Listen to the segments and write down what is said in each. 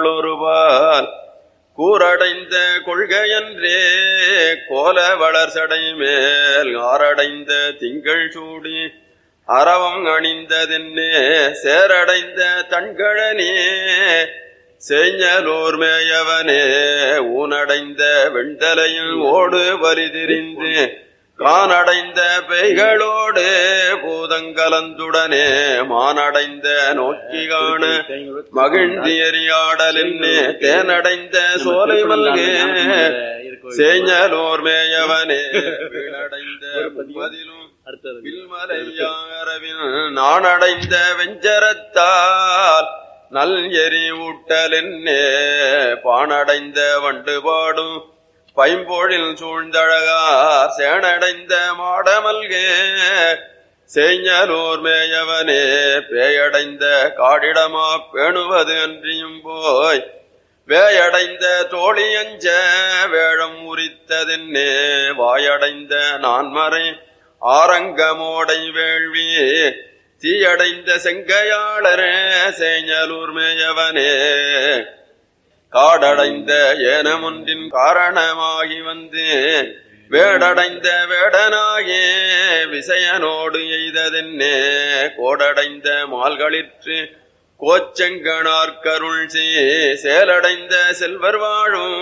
ஒருபால் கூரடைந்த கொள்கையன்றே கோல வளர்சடை மேல் ஆரடைந்த திங்கள் சூடி அரவம் அணிந்ததென்னே சேரடைந்த தன்கழனே செய்ஞலூர் மேயவனே ஊனடைந்த வெண்தலையில் ஓடு வலிதிரிந்து கானடைந்த பெய்களோடு பூதங்கலந்துடனே மானடைந்த நோக்கி காண மகிழ்ந்தி எறியாடலின்னே தேனடைந்த சோலை மல்கே சேஞ்சலோர் மேயவனே வீணடைந்த முப்பதிலும் வில்மலையாரவில் நானடைந்த வெஞ்சரத்தால் நல் எரி ஊட்டலென்னே பானடைந்த வண்டு பாடும் பைம்பொழில் சூழ்ந்தழகார் சேனடைந்த மாடமல்கே செய்ஞலூர் மேயவனே பேயடைந்த காடிடமா பேணுவது அன்றியும் போய் வேயடைந்த தோழி அஞ்ச வேழம் உரித்ததென்னே வாயடைந்த நான்மறை ஆரங்கமோடை வேள்வி தீயடைந்த செங்கையாளரே சேஞ்சலூர் மேயவனே காடடைந்த ஏனமொன்றின் காரணமாகி வந்து வேடடைந்த வேடனாகே விசயனோடு எய்ததென்னே கோடடைந்த மால்களிற்று கோச்செங்கனார்கருள் சே சேலடைந்த செல்வர் வாழும்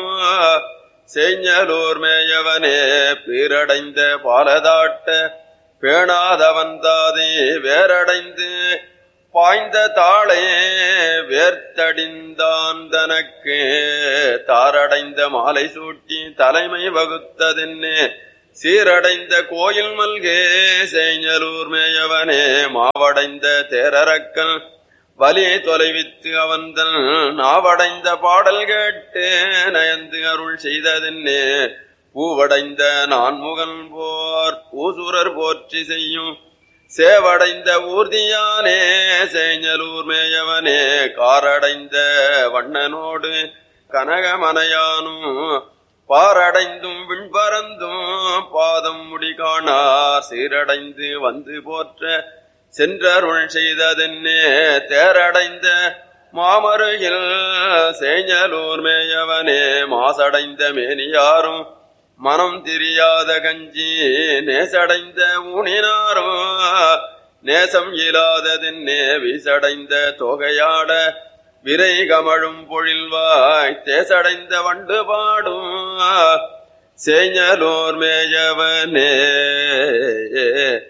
செய்ஞலூர் மேயவனே பீரடைந்த பாலதாட்ட பேணாதவன் தாதே வேரடைந்து பாய்ந்த தாளே வேர்த்தடிந்தான் தனக்கு தாரடைந்த மாலை சூட்டி தலைமை வகுத்ததென்னே சீரடைந்த கோயில் மல்கே செய்ஞலூர் மேயவனே மாவடைந்த தேரரக்கல் வலி தொலைவித்து அவந்தன் நாவடைந்த பாடல் கேட்டு நயந்து அருள் செய்ததென்னே பூவடைந்த நான்முகன் போர் பூசுரர் போற்றி செய்யும் சேவடைந்த ஊர்தியானே சேஞ்சலூர் மேயவனே காரடைந்த வண்ணனோடு கனகமனையானும் பாரடைந்தும் விண்பறந்தும் பாதம் முடி காணார் சீரடைந்து வந்து போற்ற சென்றருள் செய்ததென்னே தேரடைந்த மாமருகில் சேஞ்சலூர் மேயவனே மாசடைந்த மேனியாரும் மனம் தெரியாத கஞ்சி நேசடைந்த ஊனினாரும் நேசம் இல்லாததென்னே வீசடைந்த தொகையாட விரை கமழும் பொழில்வாய் தேசடைந்த வண்டு பாடும் சேஞ்சலோர் மேயவனே